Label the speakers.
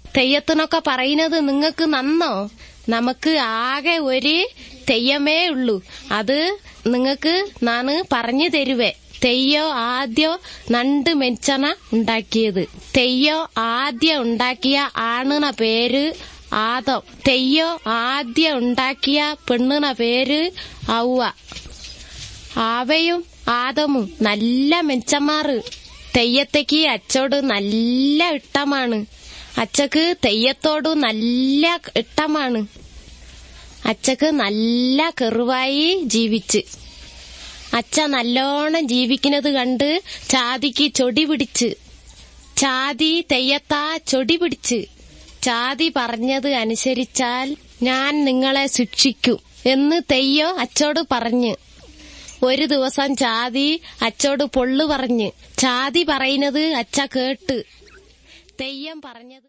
Speaker 1: തെയ്യത്തിനൊക്കെ പറയുന്നത് നിങ്ങക്ക് നന്നോ നമുക്ക് ആകെ ഒരു തെയ്യമേ ഉള്ളൂ അത് നിങ്ങക്ക് നാണ് പറഞ്ഞു തരുവേ തെയ്യോ ആദ്യം നണ്ട് മെച്ചന ഉണ്ടാക്കിയത് തെയ്യോ ആദ്യം ഉണ്ടാക്കിയ ആണിന പേര് ആദം തെയ്യോ ആദ്യം ഉണ്ടാക്കിയ പെണ്ണിന പേര് ഔവ ആവയും ആദമും നല്ല മെച്ചന്മാറ് തെയ്യത്തേക്ക് അച്ചോട് നല്ല ഇഷ്ടമാണ് അച്ചക്ക് തെയ്യത്തോട് നല്ല ഇഷ്ടമാണ് അച്ചക്ക് നല്ല കെറുവായി ജീവിച്ച് അച്ഛ നല്ലോണം ജീവിക്കുന്നത് കണ്ട് ചാതിക്ക് ചൊടി പിടിച്ച് ചാതി തെയ്യത്താ ചൊടി പിടിച്ച് ചാതി പറഞ്ഞത് അനുസരിച്ചാൽ ഞാൻ നിങ്ങളെ ശിക്ഷിക്കും എന്ന് തെയ്യോ അച്ചോട് പറഞ്ഞ് ഒരു ദിവസം ചാതി അച്ചോട് പൊള്ളു പറഞ്ഞ് ചാതി പറയുന്നത് അച്ഛ കേട്ട് തെയ്യം പറഞ്ഞത്